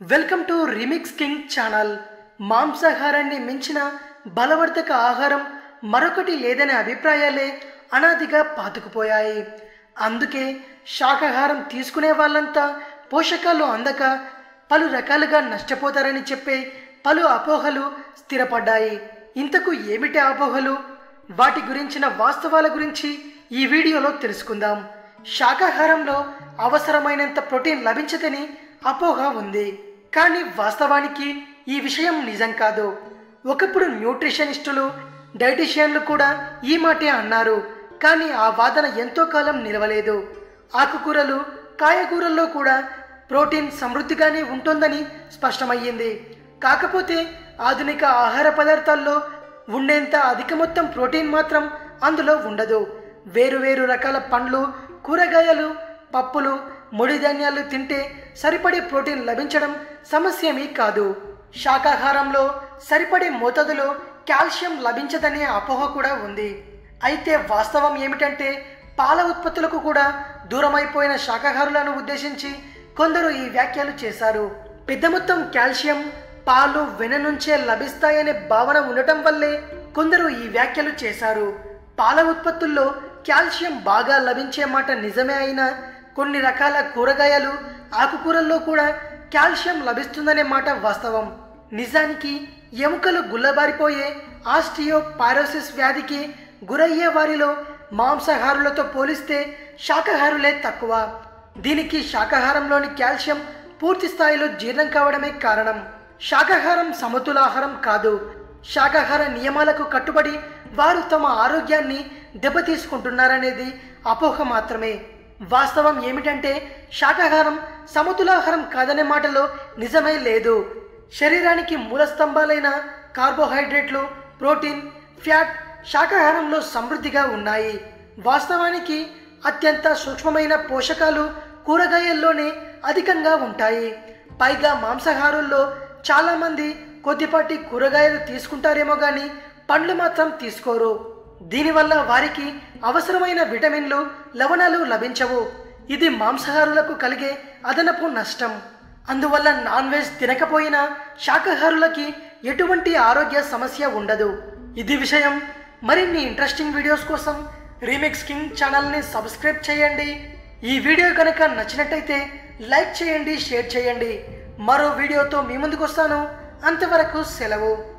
welcome to remix king channel మాంసాహారాన్ని మించిన బలవర్ధక ఆహారం మరొకటి లేదనే అభిప్రాయాలే అనాదిగా పాతుకుపోయాయి అందుకే శాకాహారం తీసుకునే వాళ్ళంతా పోషకాలు అందక పలు రకాలుగా నష్టపోతారని చెప్పే పలు అపోహలు స్థిరపడ్డాయి ఇంతకు ఏమిటి ఆ అపోహలు వాటి గురించిన వాస్తవాల గురించి ఈ వీడియోలో తెలుసుకుందాం శాకాహారంలో అవసరమైనంత ప్రోటీన్ లభించదని అపోహ ఉంది కానీ వాస్తవానికి ఈ విషయం నిజం కాదు ఒకప్పుడు న్యూట్రిషనిస్టులు డైటిషియన్లు కూడా ఈ మాటే అన్నారు కానీ ఆ వాదన ఎంతో కాలం నిలవలేదు ఆకుకూరలు కాయగూరల్లో కూడా ప్రోటీన్ సమృద్ధిగానే ఉంటుందని స్పష్టమయ్యింది కాకపోతే ఆధునిక ఆహార పదార్థాల్లో ఉండేంత అధిక మొత్తం ప్రోటీన్ మాత్రం అందులో ఉండదు వేరువేరు రకాల పండ్లు కూరగాయలు పప్పులు ముడి ధాన్యాలు తింటే సరిపడే ప్రోటీన్ లభించడం సమస్యేమీ కాదు శాకాహారంలో సరిపడే మోతాదులో కాల్షియం లభించదనే అపోహ కూడా ఉంది అయితే వాస్తవం ఏమిటంటే పాల ఉత్పత్తులకు కూడా దూరమైపోయిన శాకాహారులను ఉద్దేశించి కొందరు ఈ వ్యాఖ్యలు చేశారు పెద్ద మొత్తం కాల్షియం పాలు వెన నుంచే లభిస్తాయనే భావన ఉండటం వల్లే కొందరు ఈ వ్యాఖ్యలు చేశారు పాల ఉత్పత్తుల్లో కాల్షియం బాగా లభించే మాట నిజమే అయినా కొన్ని రకాల కూరగాయలు ఆకుకూరల్లో కూడా కాల్షియం లభిస్తుందనే మాట వాస్తవం నిజానికి ఎముకలు గుల్లబారిపోయే ఆస్టియోపారోసిస్ వ్యాధికి గురయ్యే వారిలో మాంసాహారులతో పోలిస్తే శాకాహారులే తక్కువ దీనికి శాకాహారంలోని కాల్షియం పూర్తి స్థాయిలో జీర్ణం కావడమే కారణం శాకాహారం సమతులాహారం కాదు శాకాహార నియమాలకు కట్టుబడి వారు తమ ఆరోగ్యాన్ని దెబ్బతీసుకుంటున్నారనేది అపోహ మాత్రమే వాస్తవం ఏమిటంటే శాకాహారం సమతులాహారం కాదనే మాటలో నిజమే లేదు శరీరానికి మూల స్తంభాలైన కార్బోహైడ్రేట్లు ప్రోటీన్ ఫ్యాట్ శాకాహారంలో సమృద్ధిగా ఉన్నాయి వాస్తవానికి అత్యంత సూక్ష్మమైన పోషకాలు కూరగాయల్లోనే అధికంగా ఉంటాయి పైగా మాంసాహారుల్లో చాలామంది కొద్దిపాటి కూరగాయలు తీసుకుంటారేమో కానీ పండ్లు మాత్రం తీసుకోరు దీనివల్ల వారికి అవసరమైన విటమిన్లు లవణాలు లభించవు ఇది మాంసాహారులకు కలిగే అదనపు నష్టం అందువల్ల నాన్ వెజ్ తినకపోయినా శాకాహారులకి ఎటువంటి ఆరోగ్య సమస్య ఉండదు ఇది విషయం మరిన్ని ఇంట్రెస్టింగ్ వీడియోస్ కోసం రీమిక్స్ కింగ్ ఛానల్ని సబ్స్క్రైబ్ చేయండి ఈ వీడియో కనుక నచ్చినట్టయితే లైక్ చేయండి షేర్ చేయండి మరో వీడియోతో మీ ముందుకు వస్తాను అంతవరకు సెలవు